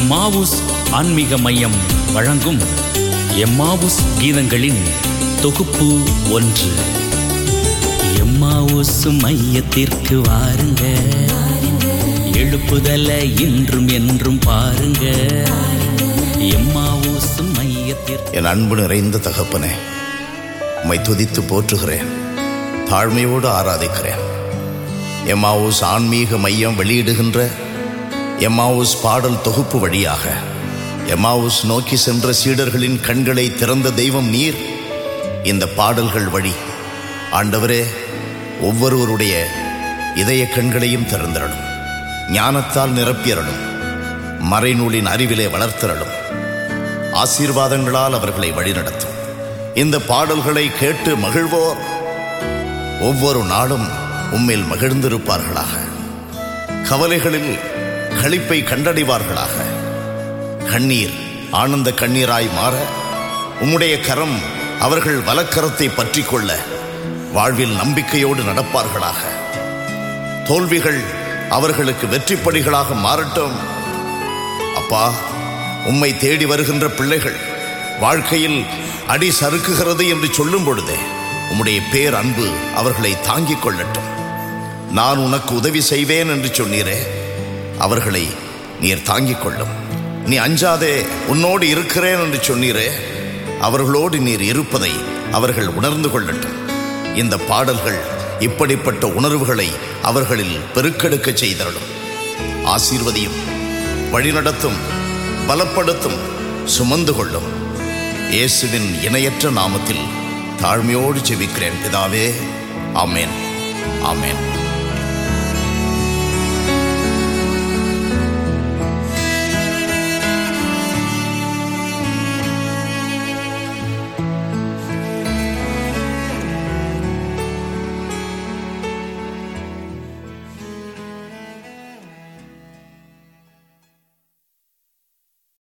எம்மாவுஸ் ஆன்மீக மையம் வழங்கும் எம்மாவுஸ் கீதங்களின் தொகுப்பு ஒன்று எம்மாவுஸ் மையத்திற்கு வாருங்க எழுப்புதல இன்றும் என்றும் பாருங்க எம்மாவுஸ் மையத்திற்கு என் அன்பு நிறைந்த தகப்பனே உம்மை துதித்து போற்றுகிறேன் தாழ்மையோடு ஆராதிக்கிறேன் எம்மாவூஸ் ஆன்மீக மையம் வெளியிடுகின்ற எம்மாவூஸ் பாடல் தொகுப்பு வழியாக எம்மாவூஸ் நோக்கி சென்ற சீடர்களின் கண்களை திறந்த தெய்வம் நீர் இந்த பாடல்கள் வழி ஆண்டவரே ஒவ்வொருவருடைய இதய கண்களையும் திறந்திரணும் ஞானத்தால் நிரப்பியறணும் மறைநூலின் அறிவிலே வளர்த்திரணும் ஆசீர்வாதங்களால் அவர்களை வழிநடத்தும் இந்த பாடல்களை கேட்டு மகிழ்வோர் ஒவ்வொரு நாளும் உம்மில் மகிழ்ந்திருப்பார்களாக கவலைகளில் களிப்பை கண்டடைவார்களாக கண்ணீர் ஆனந்த கண்ணீராய் மாற உம்முடைய கரம் அவர்கள் வலக்கரத்தை பற்றி கொள்ள வாழ்வில் நம்பிக்கையோடு நடப்பார்களாக தோல்விகள் அவர்களுக்கு வெற்றிப்படிகளாக மாறட்டும் அப்பா உம்மை தேடி வருகின்ற பிள்ளைகள் வாழ்க்கையில் அடி சறுக்குகிறது என்று சொல்லும் பொழுதே உம்முடைய பேர் அன்பு அவர்களை தாங்கிக் கொள்ளட்டும் நான் உனக்கு உதவி செய்வேன் என்று சொன்னீரே அவர்களை நீர் தாங்கிக் கொள்ளும் நீ அஞ்சாதே உன்னோடு இருக்கிறேன் என்று சொன்னீரே அவர்களோடு நீர் இருப்பதை அவர்கள் உணர்ந்து கொள்ளட்டும் இந்த பாடல்கள் இப்படிப்பட்ட உணர்வுகளை அவர்களில் பெருக்கெடுக்க செய்தரலும் ஆசீர்வதியும் வழிநடத்தும் பலப்படுத்தும் சுமந்து கொள்ளும் இயேசுவின் இணையற்ற நாமத்தில் தாழ்மையோடு ஜெபிக்கிறேன் பிதாவே ஆமென் ஆமென்